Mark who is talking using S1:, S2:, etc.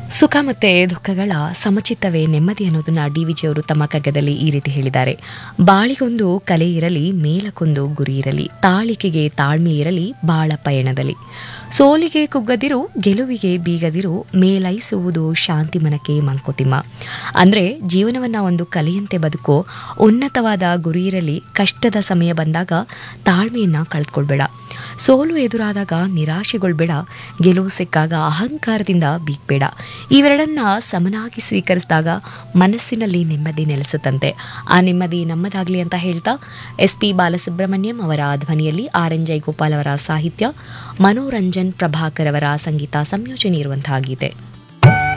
S1: ಸುಖ ಮತ್ತೆ ದುಃಖಗಳ ಸಮಚಿತ್ತವೇ ನೆಮ್ಮದಿ ಅನ್ನೋದನ್ನ ಡಿ ವಿಜಿಯವರು ತಮ್ಮ ಕಗ್ಗದಲ್ಲಿ ಈ ರೀತಿ ಹೇಳಿದ್ದಾರೆ ಬಾಳಿಗೊಂದು ಕಲೆ ಇರಲಿ ಮೇಲಕ್ಕೊಂದು ಗುರಿ ಇರಲಿ ತಾಳಿಕೆಗೆ ತಾಳ್ಮೆ ಇರಲಿ ಬಾಳ ಪಯಣದಲ್ಲಿ ಸೋಲಿಗೆ ಕುಗ್ಗದಿರು ಗೆಲುವಿಗೆ ಬೀಗದಿರು ಮೇಲೈಸುವುದು ಶಾಂತಿ ಮನಕ್ಕೆ ಮಂಕುತಿಮ್ಮ ಅಂದ್ರೆ ಜೀವನವನ್ನ ಒಂದು ಕಲೆಯಂತೆ ಬದುಕೋ ಉನ್ನತವಾದ ಗುರಿ ಇರಲಿ ಕಷ್ಟದ ಸಮಯ ಬಂದಾಗ ತಾಳ್ಮೆಯನ್ನ ಕಳೆದುಕೊಳ್ಬೇಡ ಸೋಲು ಎದುರಾದಾಗ ನಿರಾಶೆಗೊಳ್ಬೇಡ ಗೆಲುವು ಸಿಕ್ಕಾಗ ಅಹಂಕಾರದಿಂದ ಬೀಗ್ಬೇಡ ಇವೆರಡನ್ನ ಸಮನಾಗಿ ಸ್ವೀಕರಿಸಿದಾಗ ಮನಸ್ಸಿನಲ್ಲಿ ನೆಮ್ಮದಿ ನೆಲೆಸುತ್ತಂತೆ ಆ ನೆಮ್ಮದಿ ನಮ್ಮದಾಗ್ಲಿ ಅಂತ ಹೇಳ್ತಾ ಎಸ್ ಪಿ ಬಾಲಸುಬ್ರಹ್ಮಣ್ಯಂ ಅವರ ಧ್ವನಿಯಲ್ಲಿ ಆರ್ ಎನ್ ಜೈಗೋಪಾಲ್ ಅವರ ಸಾಹಿತ್ಯ ಮನೋರಂಜನ್ ಪ್ರಭಾಕರ್ ಅವರ ಸಂಗೀತ ಸಂಯೋಜನೆ ಇರುವಂತಹ ಗೀತೆ